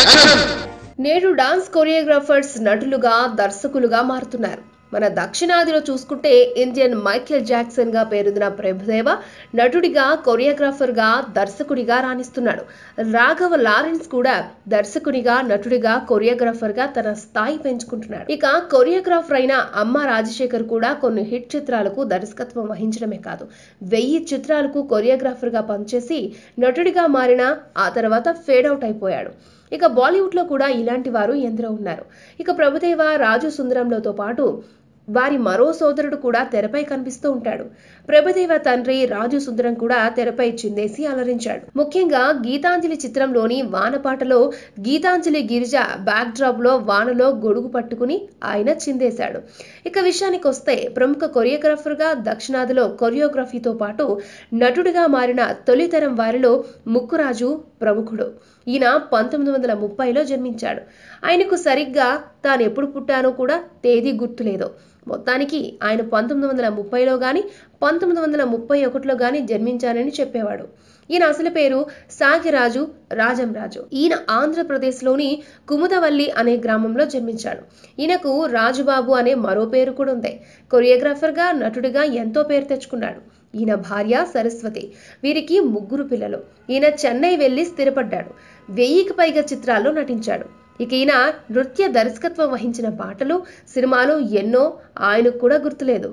action నేడు dance choreographers నటులుగా దర్శకులుగా మారుతున్నారు మన దక్షిణాదిలో చూసుకుంటే ఇండియన్ మైకేల్ జాక్సన్ గా పేరొందిన ప్రభుదేవ నటుడిగా కొరియోగ్రాఫర్ గా దర్శకుడిగా రాణిస్తున్నాడు రాఘవ లారెన్స్ కూడా దర్శకునిగా నటుడిగా కొరియోగ్రాఫర్ గా తన స్థాయి పెంచుకుంటున్నాడు ఇక కొరియోగ్రాఫర్ అయిన అమ్మ రాజశేఖర్ కూడా కొన్ని హిట్ చిత్రాలకు దర్శకత్వం వహించడమే కాదు వెయ్యి చిత్రాలకు కొరియోగ్రాఫర్ గా పనిచేసి నటుడిగా మారిన ఆ తర్వాత ఫేడ్ అవుట్ అయిపోయాడు ఇక బాలీవుడ్లో కూడా ఇలాంటి వారు ఎందరో ఉన్నారు ఇక ప్రభుదేవ రాజు సుందరంలోతో పాటు వారి మరో సోదరుడు కూడా తెరపై కనిపిస్తూ ఉంటాడు ప్రభుదేవ తండ్రి రాజు సుందరం కూడా తెరపై చిందేసి అలరించాడు ముఖ్యంగా గీతాంజలి చిత్రంలోని వానపాటలో గీతాంజలి గిరిజ బ్యాక్ డ్రాప్ లో వానలో గొడుగు పట్టుకుని ఆయన చిందేశాడు ఇక విషయానికి వస్తే ప్రముఖ కొరియోగ్రాఫర్ గా దక్షిణాదిలో కొరియోగ్రఫీతో పాటు నటుడిగా మారిన తొలితరం వారిలో ముక్కురాజు ప్రముఖుడు ఈయన పంతొమ్మిది వందల ముప్పైలో జన్మించాడు ఆయనకు సరిగ్గా తాను ఎప్పుడు పుట్టానో కూడా తేదీ గుర్తులేదు మొత్తానికి ఆయన పంతొమ్మిది వందల ముప్పైలో కానీ పంతొమ్మిది వందల ముప్పై ఒకటిలో కానీ జన్మించానని చెప్పేవాడు ఈయన అసలు పేరు సాగిరాజు రాజంరాజు ఈయన ఆంధ్రప్రదేశ్లోని కుముదవల్లి అనే గ్రామంలో జన్మించాడు ఈయనకు రాజుబాబు అనే మరో పేరు కూడా ఉంది కొరియోగ్రాఫర్గా నటుడిగా ఎంతో పేరు తెచ్చుకున్నాడు ఈయన భార్య సరస్వతి వీరికి ముగ్గురు పిల్లలు ఈయన చెన్నై వెళ్లి స్థిరపడ్డాడు వెయ్యికి పైగా చిత్రాల్లో నటించాడు ఇక ఈయన నృత్య దర్శకత్వం వహించిన పాటలు సినిమాలు ఎన్నో ఆయనకు కూడా గుర్తులేదు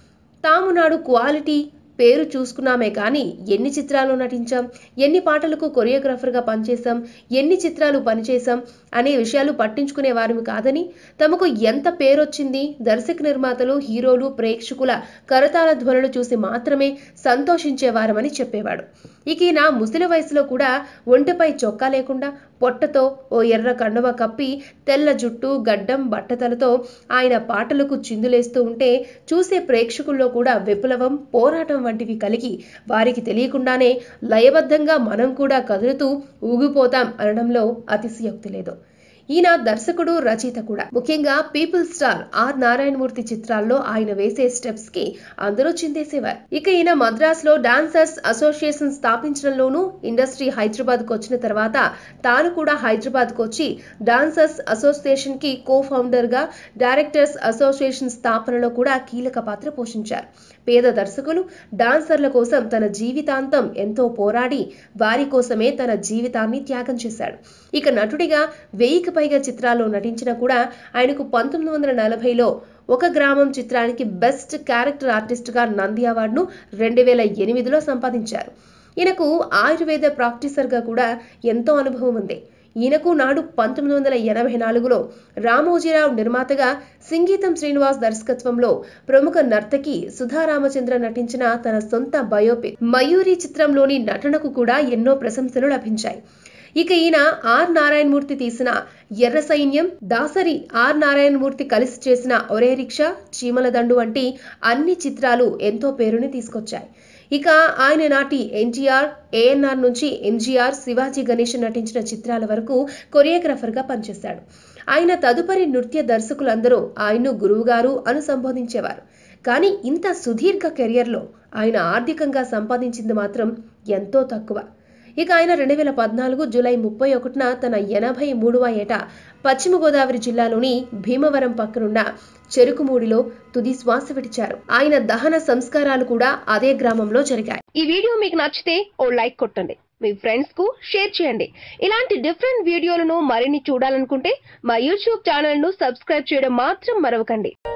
తాము నాడు క్వాలిటీ పేరు చూసుకున్నామే కానీ ఎన్ని చిత్రాలు నటించాం ఎన్ని పాటలకు కొరియోగ్రాఫర్గా పనిచేశాం ఎన్ని చిత్రాలు పనిచేశాం అనే విషయాలు పట్టించుకునే వారిని కాదని తమకు ఎంత పేరొచ్చింది దర్శక నిర్మాతలు హీరోలు ప్రేక్షకుల కరతాళ ధ్వనులు చూసి మాత్రమే సంతోషించేవారమని చెప్పేవాడు ఇక ఈయన ముసలి వయసులో కూడా ఒంటిపై చొక్కా లేకుండా పొట్టతో ఓ ఎర్ర కండువ కప్పి తెల్ల జుట్టు గడ్డం బట్టతలతో ఆయన పాటలకు చిందులేస్తూ ఉంటే చూసే ప్రేక్షకుల్లో కూడా విప్లవం పోరాటం వంటివి కలిగి వారికి తెలియకుండానే లయబద్ధంగా మనం కూడా కదులుతూ ఊగిపోతాం అనడంలో అతిశయోక్తి లేదు ఈయన దర్శకుడు రచయిత కూడా ముఖ్యంగా పీపుల్ స్టార్ ఆర్ నారాయణమూర్తి చిత్రాల్లో ఆయన వేసే స్టెప్స్ కి అందరూ చిందేసేవారు ఇక ఈయన మద్రాస్ లో డాన్సర్స్ అసోసియేషన్ స్థాపించడంలోనూ ఇండస్ట్రీ హైదరాబాద్ కు వచ్చిన తర్వాత తాను కూడా హైదరాబాద్ కు వచ్చి డాన్సర్స్ అసోసియేషన్ కి కో ఫౌండర్ గా డైరెక్టర్స్ అసోసియేషన్ స్థాపనలో కూడా కీలక పాత్ర పోషించారు పేద దర్శకులు డాన్సర్ల కోసం తన జీవితాంతం ఎంతో పోరాడి వారి కోసమే తన జీవితాన్ని త్యాగం చేశాడు ఇక నటుడిగా వెయ్యికి పైగా చిత్రాల్లో నటించినా కూడా ఆయనకు పంతొమ్మిది వందల నలభైలో ఒక గ్రామం చిత్రానికి బెస్ట్ క్యారెక్టర్ ఆర్టిస్ట్గా నంది అవార్డును రెండు వేల ఎనిమిదిలో సంపాదించారు ఈయనకు ఆయుర్వేద ప్రాక్టీసర్గా కూడా ఎంతో అనుభవం ఉంది ఈయనకు నాడు పంతొమ్మిది వందల ఎనభై నాలుగులో రామోజీరావు నిర్మాతగా సింగీతం శ్రీనివాస్ దర్శకత్వంలో ప్రముఖ నర్తకి సుధా రామచంద్ర నటించిన తన సొంత బయోపిక్ మయూరి చిత్రంలోని నటనకు కూడా ఎన్నో ప్రశంసలు లభించాయి ఇక ఈయన ఆర్ నారాయణమూర్తి తీసిన ఎర్ర సైన్యం దాసరి ఆర్ నారాయణమూర్తి కలిసి చేసిన ఒరే రిక్షా చీమల దండు వంటి అన్ని చిత్రాలు ఎంతో పేరుని తీసుకొచ్చాయి ఇక ఆయన నాటి ఎన్టీఆర్ ఏఎన్ఆర్ నుంచి ఎంజీఆర్ శివాజీ గణేష్ నటించిన చిత్రాల వరకు కొరియోగ్రాఫర్గా పనిచేశాడు ఆయన తదుపరి నృత్య దర్శకులందరూ ఆయన్ను గురువుగారు అని సంబోధించేవారు కానీ ఇంత సుదీర్ఘ కెరియర్లో ఆయన ఆర్థికంగా సంపాదించింది మాత్రం ఎంతో తక్కువ ఇక ఆయన రెండు వేల పద్నాలుగు జూలై ముప్పై ఒకటిన తన ఎనభై మూడవ ఏట పశ్చిమ గోదావరి జిల్లాలోని భీమవరం పక్కనున్న చెరుకుమూడిలో తుది శ్వాస విడిచారు ఆయన దహన సంస్కారాలు కూడా అదే గ్రామంలో జరిగాయి ఈ వీడియో మీకు నచ్చితే ఓ లైక్ కొట్టండి మీ ఫ్రెండ్స్ కు షేర్ చేయండి ఇలాంటి డిఫరెంట్ వీడియోలను మరిన్ని చూడాలనుకుంటే మా యూట్యూబ్ ఛానల్ ను సబ్స్క్రైబ్ చేయడం మాత్రం మరవకండి